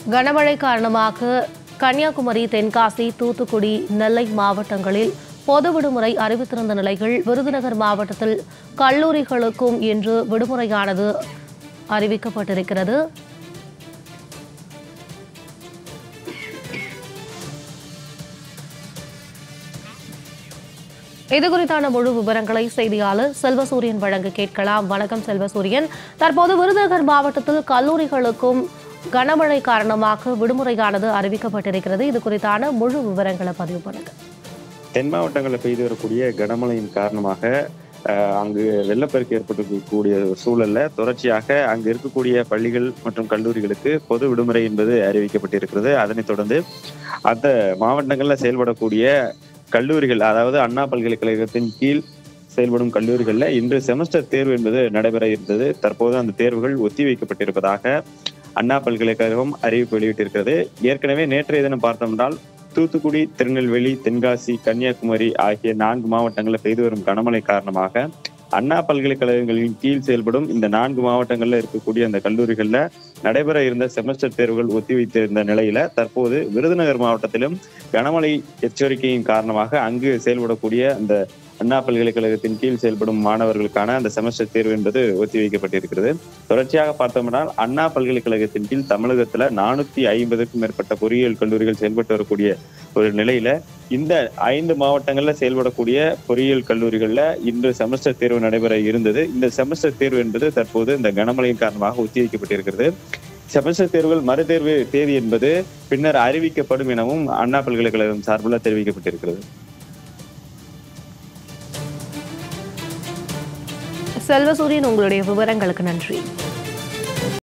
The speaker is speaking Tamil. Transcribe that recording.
கனமழை காரணமாக கன்னியாகுமரி தென்காசி தூத்துக்குடி நெல்லை மாவட்டங்களில் பொது விடுமுறை அறிவித்திருந்த நிலையில் விருதுநகர் மாவட்டத்தில் கல்லூரிகளுக்கும் இன்று விடுமுறையானது அறிவிக்கப்பட்டிருக்கிறது இது குறித்தான முழு விவரங்களை செய்தியாளர் செல்வசூரியன் வழங்க கேட்கலாம் வணக்கம் செல்வசூரியன் தற்போது விருதுநகர் மாவட்டத்தில் கல்லூரிகளுக்கும் கனமழை காரணமாக விடுமுறையானது அறிவிக்கப்பட்டிருக்கிறது இது குறித்தான முழு விவரங்களை பதிவு பண்ணுங்க தென் மாவட்டங்களில் பெய்து வரக்கூடிய கனமழையின் காரணமாக அஹ், அங்கு வெள்ளப்பெருக்கு ஏற்பட்டிருக்கக்கூடிய ஒரு சூழல்ல தொடர்ச்சியாக அங்கு இருக்கக்கூடிய பள்ளிகள் மற்றும் கல்லூரிகளுக்கு பொது விடுமுறை என்பது அறிவிக்கப்பட்டிருக்கிறது அதனைத் தொடர்ந்து அந்த மாவட்டங்களில் செயல்படக்கூடிய கல்லூரிகள் அதாவது அண்ணா பல்கலைக்கழகத்தின் கீழ் செயல்படும் கல்லூரிகளில் இன்று செமஸ்டர் தேர்வு என்பது நடைபெற இருந்தது தற்போது அந்த தேர்வுகள் ஒத்திவைக்கப்பட்டிருப்பதாக அண்ணா பல்கலைக்கழகம் அறிவிப்பு வெளியிட்டிருக்கிறது ஏற்கனவே நேற்றைய தினம் பார்த்தோம்னால் தூத்துக்குடி திருநெல்வேலி தென்காசி கன்னியாகுமரி ஆகிய நான்கு மாவட்டங்களில் பெய்து வரும் கனமழை காரணமாக அண்ணா பல்கலைக்கழகங்களின் கீழ் செயல்படும் இந்த நான்கு மாவட்டங்கள்ல இருக்கக்கூடிய அந்த கல்லூரிகள்ல நடைபெற இருந்த செமஸ்டர் தேர்வுகள் ஒத்திவைத்திருந்த நிலையில தற்போது விருதுநகர் மாவட்டத்திலும் கனமழை எச்சரிக்கையின் காரணமாக அங்கு செயல்படக்கூடிய அந்த அண்ணா பல்கலைக்கழகத்தின் கீழ் செயல்படும் மாணவர்களுக்கான அந்த செமஸ்டர் தேர்வு என்பது ஒத்திவைக்கப்பட்டிருக்கிறது தொடர்ச்சியாக பார்த்தோம்னால் அண்ணா பல்கலைக்கழகத்தின் கீழ் தமிழகத்துல நானூத்தி ஐம்பதுக்கும் மேற்பட்ட பொறியியல் கல்லூரிகள் செயல்பட்டு வரக்கூடிய ஒரு நிலையில இந்த ஐந்து மாவட்டங்கள்ல செயல்படக்கூடிய பொறியியல் கல்லூரிகள்ல இன்று செமஸ்டர் தேர்வு நடைபெற இருந்தது இந்த செமஸ்டர் தேர்வு என்பது தற்போது இந்த கனமழையின் காரணமாக ஒத்திவைக்கப்பட்டிருக்கிறது செமஸ்டர் தேர்வுகள் மறுதேர்வு தேதி என்பது பின்னர் அறிவிக்கப்படும் எனவும் அண்ணா பல்கலைக்கழகம் சார்பில் தெரிவிக்கப்பட்டிருக்கிறது செல்வசூரியன் உங்களுடைய விவரங்களுக்கு நன்றி